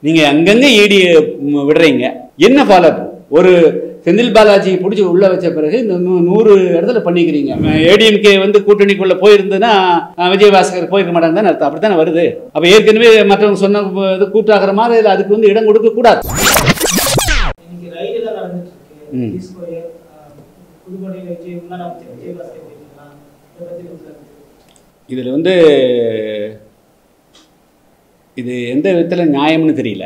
நீங்க அங்கங்க ஈடி விடுறீங்க என்ன ஃபாலோ ஒரு செந்தில் பாலாஜி பிடிச்சி உள்ள வச்ச பிறகு இந்த நூ- நூறு இடத்துல பண்ணிக்கிறீங்க ஏடிஎம்கே வந்து கூட்டணிக்குள்ள போயிருந்ததுன்னா அஹ், விஜயபாஸ்கர் போயிருக்க மாட்டாங்க தானே அர்த்தம் அப்படித்தானே வருது அப்ப ஏற்கனவே மற்றவங்க சொன்ன இது கூட்டாகிற மாதிரி இல்ல அதுக்கு வந்து இடம் கொடுக்க கூடாது இன்னைக்கு ரைடு எல்லாம் நடந்துட்டு இருக்கு ம். பீஸ் கோயில், ஆஹ், புதுக்கோட்டையில விஜய் முன்னாள் அமைச்சர் விஜயபாஸ்கர் பேசிக்கலாம் இதை பத்தி கொஞ்சம் கருத்து. இதில் வந்து இது எந்த விதத்தில் நியாயம்னு தெரியல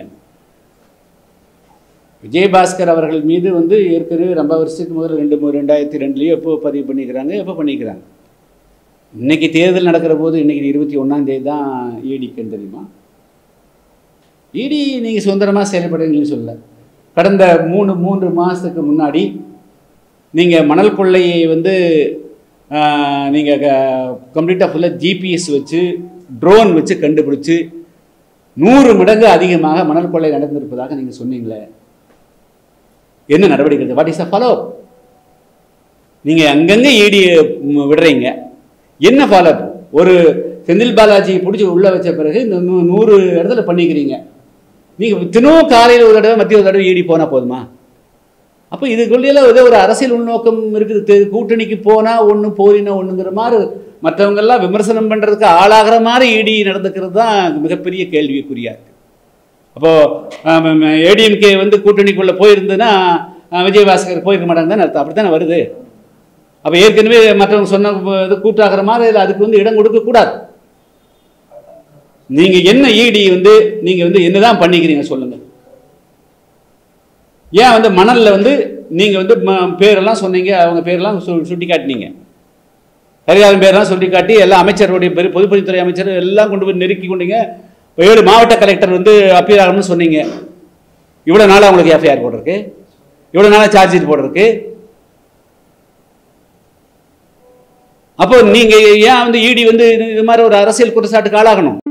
விஜயபாஸ்கர் அவர்கள் மீது வந்து ஏற்கனவே ரொம்ப வருஷத்துக்கு முதல்ல ரெண்டு மூ- ரெண்டாயிரத்தி ரெண்டுலேயோ எப்போ பதிவு பண்ணிக்கிறாங்க எப்போ பண்ணிக்கிறாங்க இன்னைக்கு தேர்தல் நடக்கிற போது இன்னைக்கு இருபத்தி ஒன்றாம் தேதி தான் ஈடிக்குன்னு தெரியுமா இடி நீங்கள் சுதந்திரமாக செயல்படுறீங்கன்னு சொல்ல கடந்த மூணு மூன்று மாதத்துக்கு முன்னாடி நீங்கள் மணல் கொள்ளையை வந்து நீங்கள் கம்ப்ளீட்டாக ஃபுல்லாக ஜிபிஎஸ் வச்சு ட்ரோன் வச்சு கண்டுபிடிச்சு நூறு மடங்கு அதிகமாக மணல் கொள்ளை நடந்திருப்பதாக நீங்கள் சொன்னீங்களே என்ன நடவடிக்கை வாட் இஸ் அ ஃபாலோ நீங்கள் அங்கங்கே ஈடி விடுறீங்க என்ன ஃபாலோ ஒரு செந்தில் பாலாஜி பிடிச்சி உள்ள வச்ச பிறகு இந்த நூ- நூறு இடத்துல பண்ணிக்கிறீங்க நீங்கள் தினமும் காலையில் ஒரு தடவை மத்திய ஒரு தடவை ஈடி போனால் போதுமா அப்போ இதுக்குள்ளேயெல்லாம் ஏதோ ஒரு அரசியல் உள்நோக்கம் இருக்குது தெ- கூட்டணிக்கு போனால் ஒன்று போரினா ஒன்றுங்கிற மாதிரி மற்றவங்கெல்லாம் விமர்சனம் பண்ணுறதுக்கு ஆளாகிற மாதிரி ஈடி நடந்துக்கிறது தான் மிகப்பெரிய கேள்விக்குறியா இருக்கு அப்போது ஏடிஎம்கே வந்து கூட்டணிக்குள்ளே போயிருந்ததுன்னா அஹ், விஜயபாஸ்கர் போயிருக்க மாட்டாங்க தானே அர்த்தம் அப்படி தானே வருது அப்போ ஏற்கனவே மற்றவங்க சொன்ன இது கூட்டாகிற மாதிரி இல்ல அதுக்கு வந்து இடம் கொடுக்க கூடாது நீங்கள் என்ன ஈடி வந்து நீங்கள் வந்து என்னதான் பண்ணிக்கிறீங்க சொல்லுங்கள் ஏன் வந்து மணல்ல வந்து நீங்க வந்து ம- பேரெல்லாம் சொன்னீங்க அவங்க பேரெல்லாம் சு சுட்டி காட்டினீங்க ஹரிகாரன் பேரெல்லாம் சுட்டி காட்டி எல்லா அமைச்சருடைய பேர் பொதுப்பணித்துறை அமைச்சர் எல்லாம் கொண்டு போய் நெருக்கி கொண்டீங்க ஏழு மாவட்ட கலெக்டர் வந்து அப்பீல் ஆகணும்னு சொன்னீங்க இவ்வளோ நாளாக உங்களுக்கு எஃப்ஐஆர் போட்டிருக்கு இவ்வளோ நாளாக சார்ஜ் ஷீட் போட்டிருக்கு அப்போ நீங்க ஏன் வந்து இடி வந்து இது இது மாதிரி ஒரு அரசியல் குற்றச்சாட்டுக்கு ஆளாகணும்